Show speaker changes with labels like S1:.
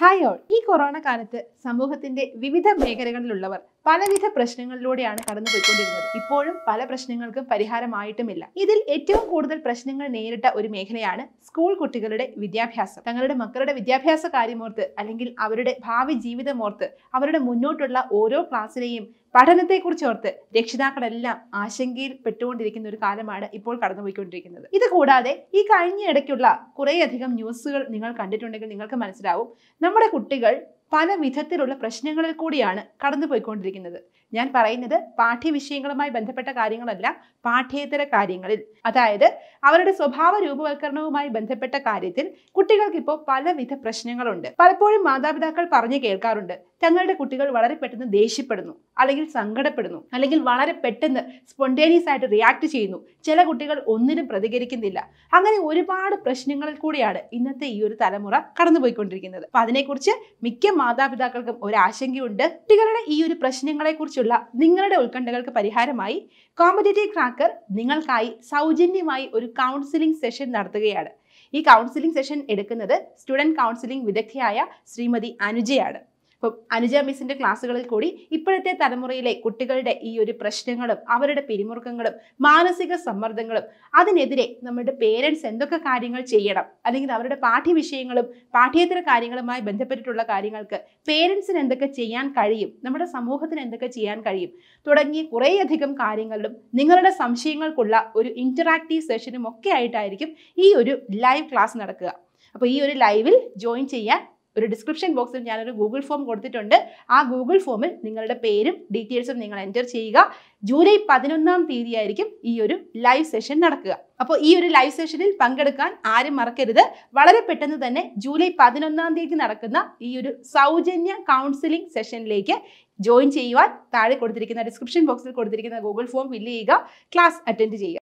S1: hi all ഈ corona കാലത്ത് സമൂഹത്തിന്റെ വിവിധ മേഖലകളിലുള്ളവർ പലവിധ പ്രശ്നങ്ങളിലൂടെയാണ് കടന്നുപോയിക്കൊണ്ടിരുന്നത് ഇപ്പോഴും പല പ്രശ്നങ്ങൾക്കും പരിഹാരമായിട്ടുമില്ല ഇതിൽ ഏറ്റവും കൂടുതൽ പ്രശ്നങ്ങൾ നേരിട്ട ഒരു മേഖലയാണ് സ്കൂൾ കുട്ടികളുടെ വിദ്യാഭ്യാസം തങ്ങളുടെ മക്കളുടെ വിദ്യാഭ്യാസ കാര്യമോർത്ത് അല്ലെങ്കിൽ അവരുടെ ഭാവി ജീവിതമോർത്ത് അവരുടെ മുന്നോട്ടുള്ള ഓരോ ക്ലാസ്സിലെയും പഠനത്തെക്കുറിച്ച് ഓർത്ത് രക്ഷിതാക്കളെല്ലാം ആശങ്കയിൽ പെട്ടുകൊണ്ടിരിക്കുന്ന ഒരു കാലമാണ് ഇപ്പോൾ കടന്നുപോയിക്കൊണ്ടിരിക്കുന്നത് ഇത് കൂടാതെ ഈ കഴിഞ്ഞ ഇടയ്ക്കുള്ള കുറേയധികം ന്യൂസുകൾ നിങ്ങൾ കണ്ടിട്ടുണ്ടെങ്കിൽ നിങ്ങൾക്ക് മനസ്സിലാവും നമ്മുടെ കുട്ടികൾ പല വിധത്തിലുള്ള പ്രശ്നങ്ങളിൽ കൂടിയാണ് കടന്നുപോയിക്കൊണ്ടിരിക്കുന്നത് ഞാൻ പറയുന്നത് പാഠ്യവിഷയങ്ങളുമായി ബന്ധപ്പെട്ട കാര്യങ്ങളല്ല പാഠ്യേതര കാര്യങ്ങളിൽ അതായത് അവരുടെ സ്വഭാവ രൂപവൽക്കരണവുമായി ബന്ധപ്പെട്ട കാര്യത്തിൽ കുട്ടികൾക്ക് ഇപ്പോൾ പലവിധ പ്രശ്നങ്ങളുണ്ട് പലപ്പോഴും മാതാപിതാക്കൾ പറഞ്ഞു കേൾക്കാറുണ്ട് തങ്ങളുടെ കുട്ടികൾ വളരെ പെട്ടെന്ന് ദേഷ്യപ്പെടുന്നു അല്ലെങ്കിൽ സങ്കടപ്പെടുന്നു അല്ലെങ്കിൽ വളരെ പെട്ടെന്ന് സ്പോണ്ടേനിയസ് ആയിട്ട് റിയാക്ട് ചെയ്യുന്നു ചില കുട്ടികൾ ഒന്നിനും പ്രതികരിക്കുന്നില്ല അങ്ങനെ ഒരുപാട് പ്രശ്നങ്ങളിൽ കൂടിയാണ് ഇന്നത്തെ ഈ ഒരു തലമുറ കടന്നുപോയിക്കൊണ്ടിരിക്കുന്നത് അപ്പൊ അതിനെക്കുറിച്ച് മിക്ക മാതാപിതാക്കൾക്കും ഒരു ആശങ്കയുണ്ട് കുട്ടികളുടെ ഈ ഒരു പ്രശ്നങ്ങളെക്കുറിച്ചുള്ള നിങ്ങളുടെ ഉത്കണ്ഠകൾക്ക് പരിഹാരമായി കോമ്പറ്റേറ്റീവ് ക്രാക്കർ നിങ്ങൾക്കായി സൗജന്യമായി ഒരു കൗൺസിലിംഗ് സെഷൻ നടത്തുകയാണ് ഈ കൗൺസിലിംഗ് സെഷൻ എടുക്കുന്നത് സ്റ്റുഡൻറ് കൗൺസിലിംഗ് വിദഗ്ധയായ ശ്രീമതി അനുജയാണ് അപ്പം അനുജ മിസ്സിന്റെ ക്ലാസ്സുകളിൽ കൂടി ഇപ്പോഴത്തെ തലമുറയിലെ കുട്ടികളുടെ ഈ ഒരു പ്രശ്നങ്ങളും അവരുടെ പിരിമുറുക്കങ്ങളും മാനസിക സമ്മർദ്ദങ്ങളും അതിനെതിരെ നമ്മുടെ പേരൻസ് എന്തൊക്കെ കാര്യങ്ങൾ ചെയ്യണം അല്ലെങ്കിൽ അവരുടെ പാഠ്യവിഷയങ്ങളും പാഠ്യേതര കാര്യങ്ങളുമായി ബന്ധപ്പെട്ടിട്ടുള്ള കാര്യങ്ങൾക്ക് പേരൻസിന് എന്തൊക്കെ ചെയ്യാൻ കഴിയും നമ്മുടെ സമൂഹത്തിന് എന്തൊക്കെ ചെയ്യാൻ കഴിയും തുടങ്ങിയ കുറേയധികം കാര്യങ്ങളിലും നിങ്ങളുടെ സംശയങ്ങൾക്കുള്ള ഒരു ഇന്ററാക്റ്റീവ് സെഷനും ഒക്കെ ആയിട്ടായിരിക്കും ഈ ഒരു ലൈവ് ക്ലാസ് നടക്കുക അപ്പോൾ ഈ ഒരു ലൈവിൽ ജോയിൻ ചെയ്യാൻ ഒരു ഡിസ്ക്രിപ്ഷൻ ബോക്സിൽ ഞാനൊരു ഗൂഗിൾ ഫോം കൊടുത്തിട്ടുണ്ട് ആ ഗൂഗിൾ ഫോമിൽ നിങ്ങളുടെ പേരും ഡീറ്റെയിൽസും നിങ്ങൾ എൻ്റർ ചെയ്യുക ജൂലൈ പതിനൊന്നാം തീയതി ആയിരിക്കും ഈ ഒരു ലൈവ് സെഷൻ നടക്കുക അപ്പോൾ ഈ ഒരു ലൈവ് സെഷനിൽ പങ്കെടുക്കാൻ ആരും മറക്കരുത് വളരെ പെട്ടെന്ന് തന്നെ ജൂലൈ പതിനൊന്നാം തീയതി നടക്കുന്ന ഈ ഒരു സൗജന്യ കൗൺസിലിംഗ് സെഷനിലേക്ക് ജോയിൻ ചെയ്യുവാൻ താഴെ കൊടുത്തിരിക്കുന്ന ഡിസ്ക്രിപ്ഷൻ ബോക്സിൽ കൊടുത്തിരിക്കുന്ന ഗൂഗിൾ ഫോം ഫില്ല് ചെയ്യുക ക്ലാസ് അറ്റൻഡ് ചെയ്യുക